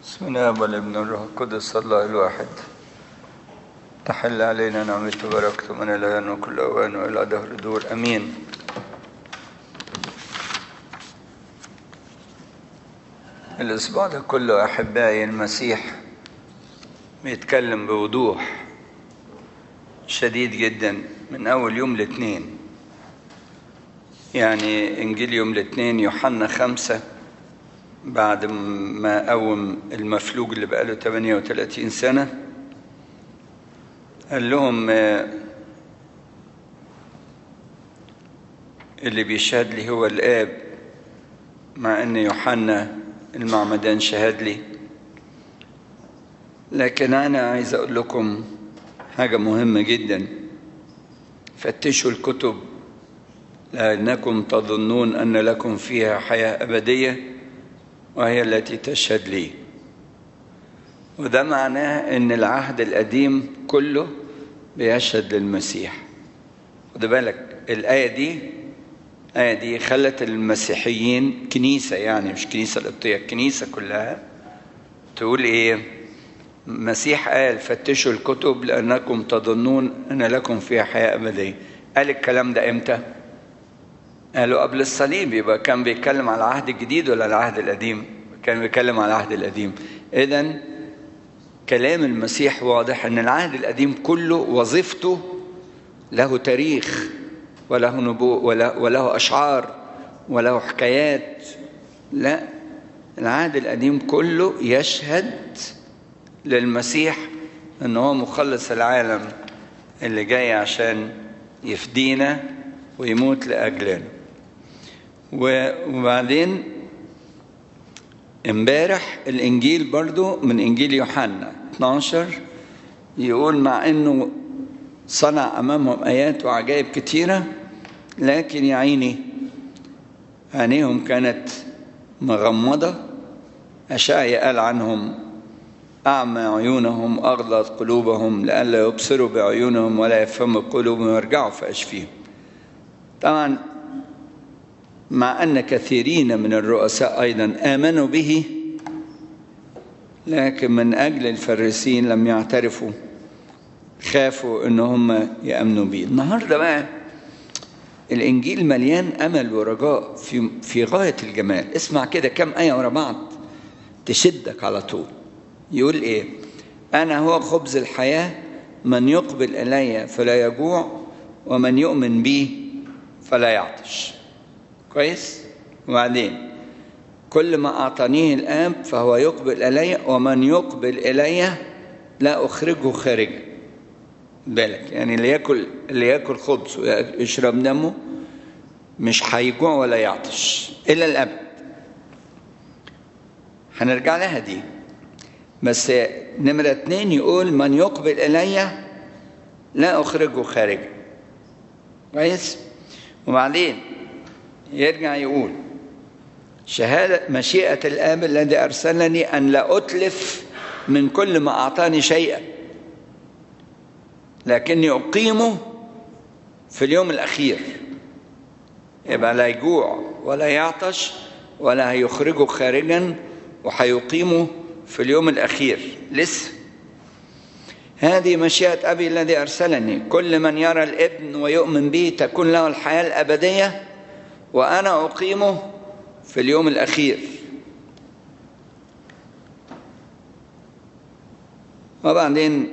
بسم الله والابن والروح القدس الله الواحد تحل علينا نعمته وبركته من الآن وكل أوان وإلى دهر دور أمين الأسبوع ده كله أحبائي المسيح بيتكلم بوضوح شديد جدا من أول يوم الاثنين يعني إنجيل يوم الاثنين يوحنا خمسة بعد ما قوم المفلوج اللي بقاله 38 سنة قال لهم اللي بيشهد لي هو الآب مع أن يوحنا المعمدان شهد لي لكن أنا عايز أقول لكم حاجة مهمة جدا فتشوا الكتب لأنكم تظنون أن لكم فيها حياة أبدية وهي التي تشهد لي وده معناه ان العهد القديم كله بيشهد للمسيح خد بالك الآية دي الآية دي خلت المسيحيين كنيسة يعني مش كنيسة القبطية الكنيسة كلها تقول إيه المسيح قال فتشوا الكتب لأنكم تظنون أن لكم فيها حياة أبدية قال الكلام ده إمتى؟ قالوا قبل الصليب يبقى كان بيتكلم على العهد الجديد ولا العهد القديم كان بيتكلم على العهد القديم اذا كلام المسيح واضح ان العهد القديم كله وظيفته له تاريخ وله نبوء وله, وله اشعار وله حكايات لا العهد القديم كله يشهد للمسيح ان هو مخلص العالم اللي جاي عشان يفدينا ويموت لاجلنا وبعدين امبارح الانجيل برضو من انجيل يوحنا 12 يقول مع انه صنع امامهم ايات وعجائب كتيره لكن يا عيني عينيهم كانت مغمضه اشعيا قال عنهم اعمى عيونهم اغلط قلوبهم لئلا يبصروا بعيونهم ولا يفهموا قلوبهم ويرجعوا فاشفيهم طبعا مع أن كثيرين من الرؤساء أيضا آمنوا به لكن من أجل الفريسين لم يعترفوا خافوا أن هم يأمنوا به النهاردة بقى الإنجيل مليان أمل ورجاء في, في غاية الجمال اسمع كده كم آية ورا بعض تشدك على طول يقول إيه أنا هو خبز الحياة من يقبل إلي فلا يجوع ومن يؤمن بي فلا يعطش كويس وبعدين كل ما أعطانيه الآب فهو يقبل إلي ومن يقبل إلي لا أخرجه خارجا بالك يعني اللي ياكل اللي ياكل خبز ويشرب دمه مش هيجوع ولا يعطش إلى الأبد هنرجع لها دي بس نمرة اتنين يقول من يقبل إلي لا أخرجه خارجا كويس وبعدين يرجع يقول شهادة مشيئة الآب الذي أرسلني أن لا أتلف من كل ما أعطاني شيئا لكني أقيمه في اليوم الأخير يبقى لا يجوع ولا يعطش ولا هيخرجه خارجا وهيقيمه في اليوم الأخير لسه هذه مشيئة أبي الذي أرسلني كل من يرى الابن ويؤمن به تكون له الحياة الأبدية وأنا أقيمه في اليوم الأخير وبعدين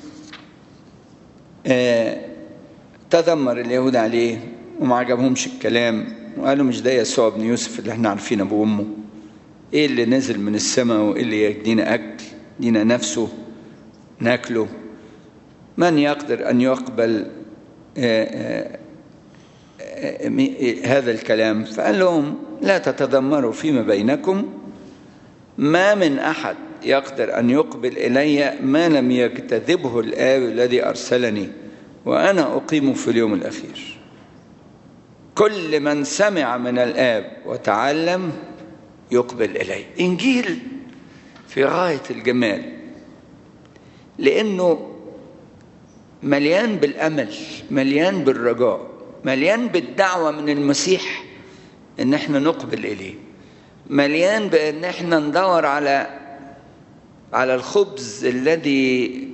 آه تذمر اليهود عليه وما عجبهمش الكلام وقالوا مش ده يسوع ابن يوسف اللي احنا عارفين ابوه وامه ايه اللي نزل من السماء وايه اللي يدينا اكل يدينا نفسه ناكله من يقدر ان يقبل آه آه هذا الكلام فقال لهم لا تتذمروا فيما بينكم ما من أحد يقدر أن يقبل إلي ما لم يجتذبه الآب الذي أرسلني وأنا أقيم في اليوم الأخير كل من سمع من الآب وتعلم يقبل إلي إنجيل في غاية الجمال لأنه مليان بالأمل مليان بالرجاء مليان بالدعوة من المسيح ان احنا نقبل اليه مليان بان احنا ندور على على الخبز الذي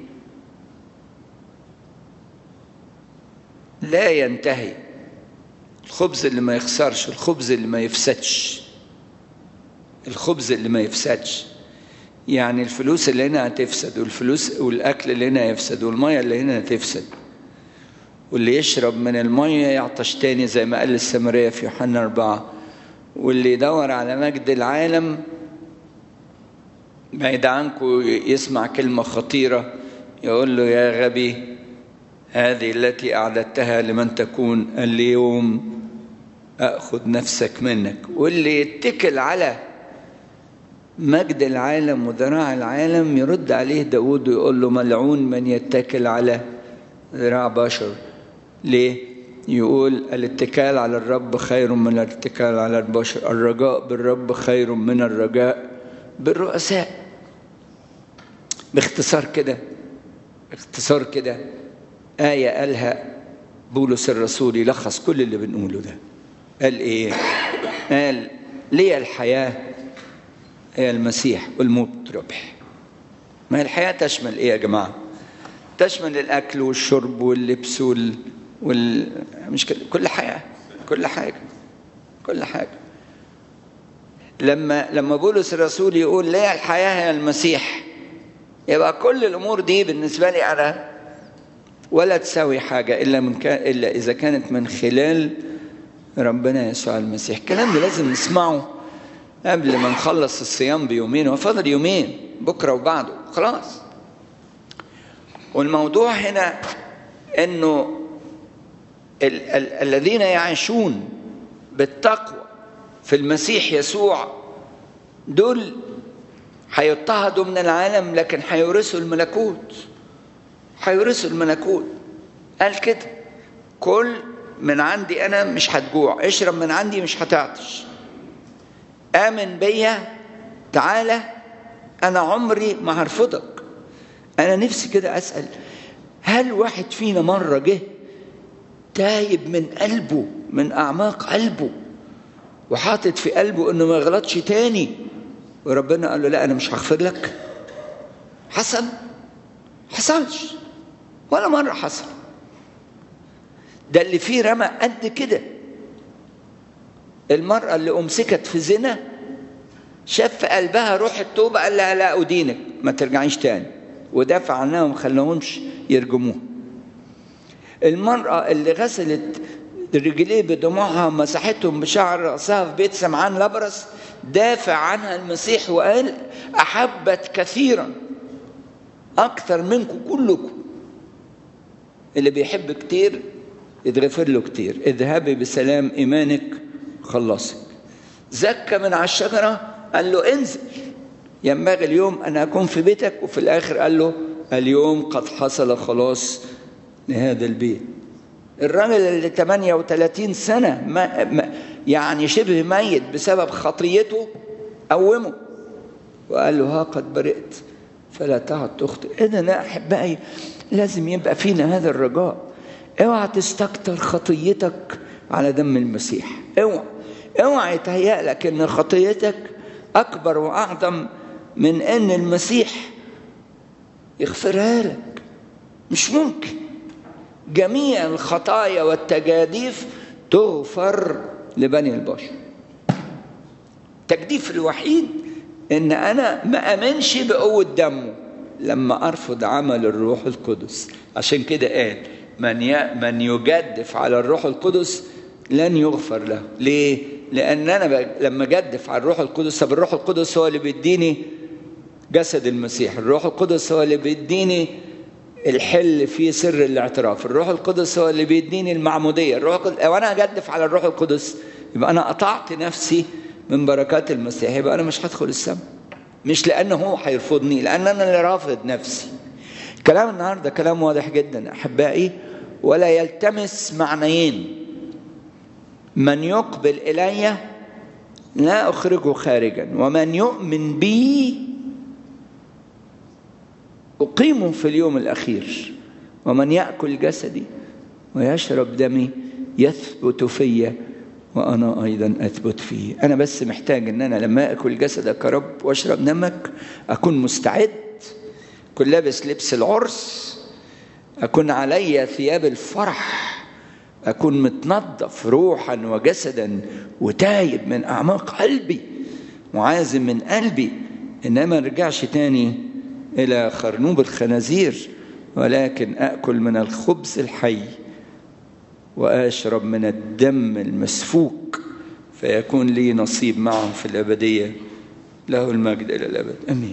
لا ينتهي الخبز اللي ما يخسرش الخبز اللي ما يفسدش الخبز اللي ما يفسدش يعني الفلوس اللي هنا هتفسد والفلوس والاكل اللي هنا هيفسد والميه اللي هنا هتفسد واللي يشرب من الميه يعطش تاني زي ما قال السامريه في يوحنا أربعة واللي يدور على مجد العالم بعيد عنكم يسمع كلمة خطيرة يقول له يا غبي هذه التي أعددتها لمن تكون اليوم أخذ نفسك منك واللي يتكل على مجد العالم وذراع العالم يرد عليه داود ويقول له ملعون من يتكل على ذراع بشر ليه؟ يقول الاتكال على الرب خير من الاتكال على البشر الرجاء بالرب خير من الرجاء بالرؤساء باختصار كده باختصار كده آية قالها بولس الرسول يلخص كل اللي بنقوله ده قال إيه؟ قال لي الحياة هي المسيح والموت ربح ما هي الحياة تشمل إيه يا جماعة؟ تشمل الأكل والشرب واللبس وال... وال... مش كده كل حياة كل حاجة كل حاجة لما لما بولس الرسول يقول ليه الحياة هي المسيح يبقى كل الأمور دي بالنسبة لي أنا ولا تساوي حاجة إلا من كان إلا إذا كانت من خلال ربنا يسوع المسيح الكلام ده لازم نسمعه قبل ما نخلص الصيام بيومين هو فاضل يومين بكرة وبعده خلاص والموضوع هنا انه ال- ال- الذين يعيشون بالتقوى في المسيح يسوع دول هيضطهدوا من العالم لكن هيورثوا الملكوت هيورثوا الملكوت قال كده كل من عندي انا مش هتجوع اشرب من عندي مش هتعطش امن بيا تعالى انا عمري ما هرفضك انا نفسي كده اسال هل واحد فينا مره جه تايب من قلبه من اعماق قلبه وحاطط في قلبه انه ما يغلطش تاني وربنا قال له لا انا مش هغفر لك حصل حصلش ولا مره حصل ده اللي فيه رمى قد كده المرأة اللي أمسكت في زنا شاف في قلبها روح التوبة قال لها لا أدينك ما ترجعيش تاني ودافع عنها وما خلاهمش يرجموها المرأة اللي غسلت رجليه بدموعها ومسحتهم بشعر رأسها في بيت سمعان لبرس دافع عنها المسيح وقال أحبت كثيرا أكثر منكم كلكم اللي بيحب كتير يتغفر له كتير اذهبي بسلام إيمانك خلصك زكى من على الشجرة قال له انزل ينبغي اليوم أن أكون في بيتك وفي الآخر قال له اليوم قد حصل خلاص لهذا البيت الراجل اللي 38 سنة ما ما يعني شبه ميت بسبب خطيته قومه وقال له ها قد برئت فلا تعد تخطئ إذا يا أحبائي لازم يبقى فينا هذا الرجاء اوعى تستكتر خطيتك على دم المسيح اوعى اوعى يتهيأ لك ان خطيتك اكبر واعظم من ان المسيح يغفرها لك مش ممكن جميع الخطايا والتجاديف تغفر لبني البشر التجديف الوحيد ان انا ما امنش بقوه دمه لما ارفض عمل الروح القدس عشان كده قال من ي... من يجدف على الروح القدس لن يغفر له ليه لان انا ب... لما جدف على الروح القدس طب الروح القدس هو اللي بيديني جسد المسيح الروح القدس هو اللي بيديني الحل في سر الاعتراف الروح القدس هو اللي بيديني المعموديه الروح القدس وانا اجدف على الروح القدس يبقى انا قطعت نفسي من بركات المسيح يبقى انا مش هدخل السماء مش لانه هو هيرفضني لان انا اللي رافض نفسي كلام النهارده كلام واضح جدا احبائي ولا يلتمس معنيين من يقبل الي لا اخرجه خارجا ومن يؤمن بي اقيمه في اليوم الاخير ومن ياكل جسدي ويشرب دمي يثبت في وأنا أيضا أثبت فيه أنا بس محتاج أن أنا لما أكل جسدك يا رب وأشرب دمك أكون مستعد أكون لابس لبس العرس أكون علي ثياب الفرح أكون متنظف روحا وجسدا وتايب من أعماق قلبي وعازم من قلبي إنما ما ارجعش تاني إلى خرنوب الخنازير ولكن أكل من الخبز الحي واشرب من الدم المسفوك فيكون لي نصيب معه في الابديه له المجد الى الابد امين